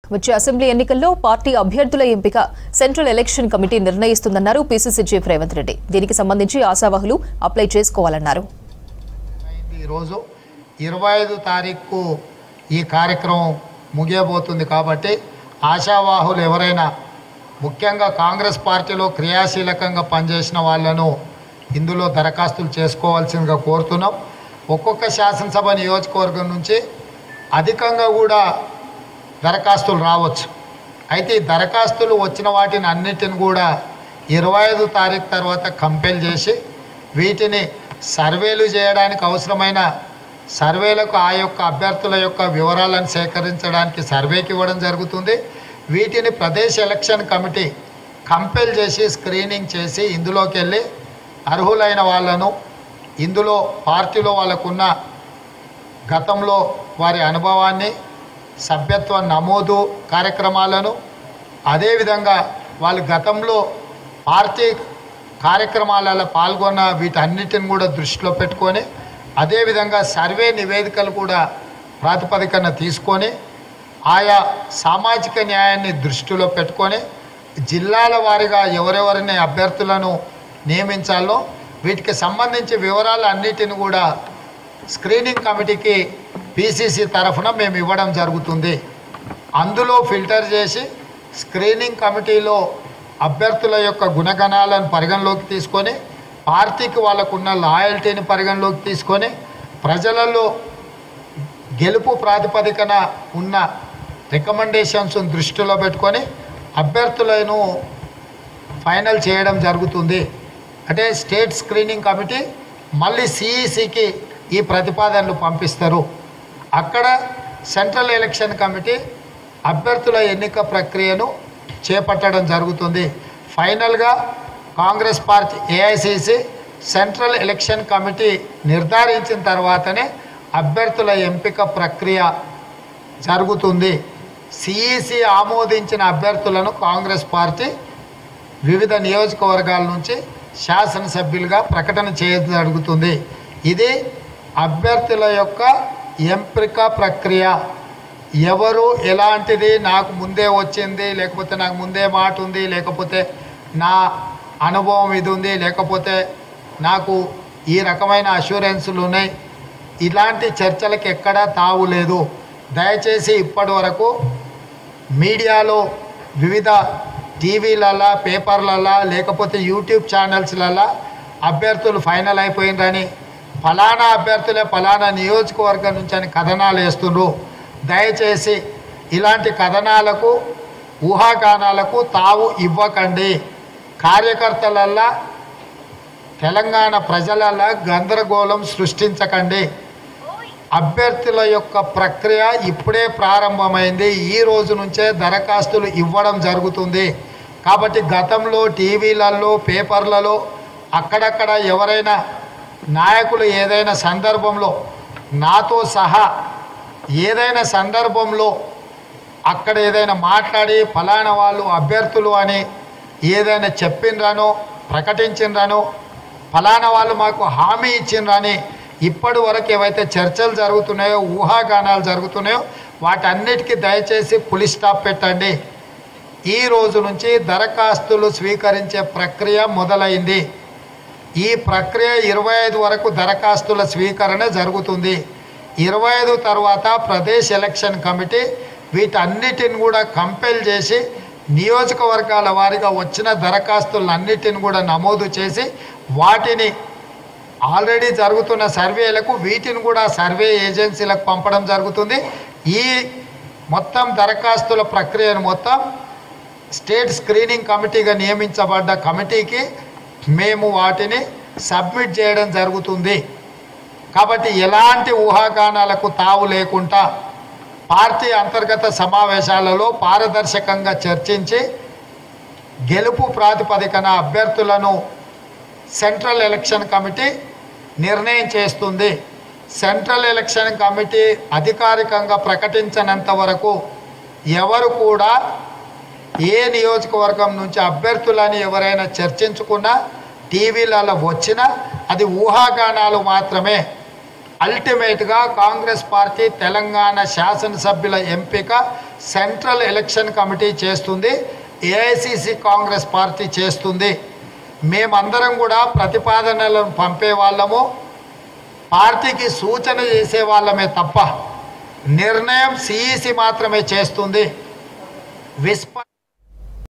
వచ్చే అసెంబ్లీ ఎన్నికల్లో పార్టీ అభ్యర్థుల ఎంపిక సెంట్రల్ ఎలక్షన్ కమిటీ నిర్ణయిస్తుందన్నారు పీసీసీ చీఫ్ రేవంత్ రెడ్డి దీనికి సంబంధించి ఆశావాహులు అప్లై చేసుకోవాలన్నారు అయింది ఈరోజు ఇరవై ఐదు తారీఖు ఈ కార్యక్రమం ముగియబోతుంది కాబట్టి ఆశావాహులు ఎవరైనా ముఖ్యంగా కాంగ్రెస్ పార్టీలో క్రియాశీలకంగా పనిచేసిన వాళ్ళను ఇందులో దరఖాస్తులు చేసుకోవాల్సిందిగా కోరుతున్నాం ఒక్కొక్క శాసనసభ నియోజకవర్గం నుంచి అధికంగా కూడా దరఖాస్తులు రావచ్చు అయితే ఈ దరఖాస్తులు వచ్చిన వాటిని అన్నిటిని కూడా ఇరవై ఐదు తారీఖు తర్వాత కంపెల్ చేసి వీటిని సర్వేలు చేయడానికి అవసరమైన సర్వేలకు ఆ యొక్క అభ్యర్థుల యొక్క వివరాలను సేకరించడానికి సర్వేకి ఇవ్వడం జరుగుతుంది వీటిని ప్రదేశ్ ఎలక్షన్ కమిటీ కంపెల్ చేసి స్క్రీనింగ్ చేసి ఇందులోకి వెళ్ళి అర్హులైన వాళ్ళను ఇందులో పార్టీలో వాళ్ళకున్న గతంలో వారి అనుభవాన్ని సభ్యత్వ నమోదు కార్యక్రమాలను అదేవిధంగా వాళ్ళు గతంలో పార్టీ కార్యక్రమాలలో పాల్గొన్న వీటన్నిటిని కూడా దృష్టిలో పెట్టుకొని అదేవిధంగా సర్వే నివేదికలు కూడా ప్రాతిపదికన తీసుకొని ఆయా సామాజిక న్యాయాన్ని దృష్టిలో పెట్టుకొని జిల్లాల వారీగా ఎవరెవరిని అభ్యర్థులను నియమించాలో వీటికి సంబంధించి వివరాలు అన్నిటిని కూడా స్క్రీనింగ్ కమిటీకి పీసీసీ తరఫున మేము ఇవ్వడం జరుగుతుంది అందులో ఫిల్టర్ చేసి స్క్రీనింగ్ కమిటీలో అభ్యర్థుల యొక్క గుణగణాలను పరిగణలోకి తీసుకొని పార్టీకి వాళ్ళకున్న లాయల్టీని పరిగణలోకి తీసుకొని ప్రజలలో గెలుపు ప్రాతిపదికన ఉన్న రికమెండేషన్స్ దృష్టిలో పెట్టుకొని అభ్యర్థులను ఫైనల్ చేయడం జరుగుతుంది అంటే స్టేట్ స్క్రీనింగ్ కమిటీ మళ్ళీ సిఈసికి ఈ ప్రతిపాదనలు పంపిస్తారు అక్కడ సెంట్రల్ ఎలక్షన్ కమిటీ అభ్యర్థుల ఎన్నిక ప్రక్రియను చేపట్టడం జరుగుతుంది ఫైనల్గా Congress party AICC central election committee నిర్ధారించిన తర్వాతనే అభ్యర్థుల ఎంపిక ప్రక్రియ జరుగుతుంది సిఈసి ఆమోదించిన అభ్యర్థులను కాంగ్రెస్ పార్టీ వివిధ నియోజకవర్గాల నుంచి శాసనసభ్యులుగా ప్రకటన చేయడం జరుగుతుంది ఇది అభ్యర్థుల యొక్క ఎంపిక ప్రక్రియ ఎవరు ఎలాంటిది నాకు ముందే వచ్చింది లేకపోతే నాకు ముందే మాట ఉంది లేకపోతే నా అనుభవం ఇది ఉంది లేకపోతే నాకు ఈ రకమైన అష్యూరెన్సులు ఉన్నాయి ఇలాంటి చర్చలకు ఎక్కడా తావు లేదు దయచేసి ఇప్పటి వరకు మీడియాలో వివిధ టీవీలలా పేపర్లలా లేకపోతే యూట్యూబ్ ఛానల్స్లలా అభ్యర్థులు ఫైనల్ అయిపోయిందని ఫలానా అభ్యర్థులే ఫలానా నియోజకవర్గం నుంచి అని కథనాలు వేస్తుండ్రు దయచేసి ఇలాంటి కథనాలకు ఊహాగానాలకు తావు ఇవ్వకండి కార్యకర్తలల్లా తెలంగాణ ప్రజలలా గందరగోళం సృష్టించకండి అభ్యర్థుల యొక్క ప్రక్రియ ఇప్పుడే ప్రారంభమైంది ఈ రోజు నుంచే దరఖాస్తులు ఇవ్వడం జరుగుతుంది కాబట్టి గతంలో టీవీలలో పేపర్లలో అక్కడక్కడ ఎవరైనా నాయకులు ఏదైనా సందర్భంలో నాతో సహా ఏదైనా సందర్భంలో అక్కడ ఏదైనా మాట్లాడి ఫలానా వాళ్ళు అభ్యర్థులు అని ఏదైనా చెప్పిండ్రనో ప్రకటించిండ్రనో ఫలానా వాళ్ళు మాకు హామీ ఇచ్చిండ్రని ఇప్పటి వరకు ఏవైతే చర్చలు జరుగుతున్నాయో ఊహాగానాలు జరుగుతున్నాయో వాటన్నిటికీ దయచేసి పులి స్టాప్ పెట్టండి ఈ రోజు నుంచి దరఖాస్తులు స్వీకరించే ప్రక్రియ మొదలైంది ఈ ప్రక్రియ ఇరవై ఐదు వరకు దరఖాస్తుల స్వీకరణ జరుగుతుంది ఇరవై ఐదు తర్వాత ప్రదేశ్ ఎలక్షన్ కమిటీ వీటన్నిటిని కూడా కంపెల్ చేసి నియోజకవర్గాల వారీగా వచ్చిన దరఖాస్తులన్నిటిని కూడా నమోదు చేసి వాటిని ఆల్రెడీ జరుగుతున్న సర్వేలకు వీటిని కూడా సర్వే ఏజెన్సీలకు పంపడం జరుగుతుంది ఈ మొత్తం దరఖాస్తుల ప్రక్రియను మొత్తం స్టేట్ స్క్రీనింగ్ కమిటీగా నియమించబడ్డ కమిటీకి మేము వాటిని సబ్మిట్ చేయడం జరుగుతుంది కాబట్టి ఎలాంటి ఊహాగానాలకు తావు లేకుండా పార్టీ అంతర్గత సమావేశాలలో పారదర్శకంగా చర్చించి గెలుపు ప్రాతిపదికన అభ్యర్థులను సెంట్రల్ ఎలక్షన్ కమిటీ నిర్ణయం చేస్తుంది సెంట్రల్ ఎలక్షన్ కమిటీ అధికారికంగా ప్రకటించనంత వరకు ఎవరు కూడా ఏ నియోజకవర్గం నుంచి అభ్యర్థులని ఎవరైనా చర్చించుకున్నా టీవీలలో వచ్చినా అది ఊహాగానాలు మాత్రమే అల్టిమేట్గా కాంగ్రెస్ పార్టీ తెలంగాణ శాసనసభ్యుల ఎంపిక సెంట్రల్ ఎలక్షన్ కమిటీ చేస్తుంది ఏఐసిసి కాంగ్రెస్ పార్టీ చేస్తుంది మేమందరం కూడా ప్రతిపాదనలను పంపే వాళ్ళము పార్టీకి సూచన చేసే వాళ్ళమే తప్ప నిర్ణయం సిఈసి మాత్రమే చేస్తుంది విస్ప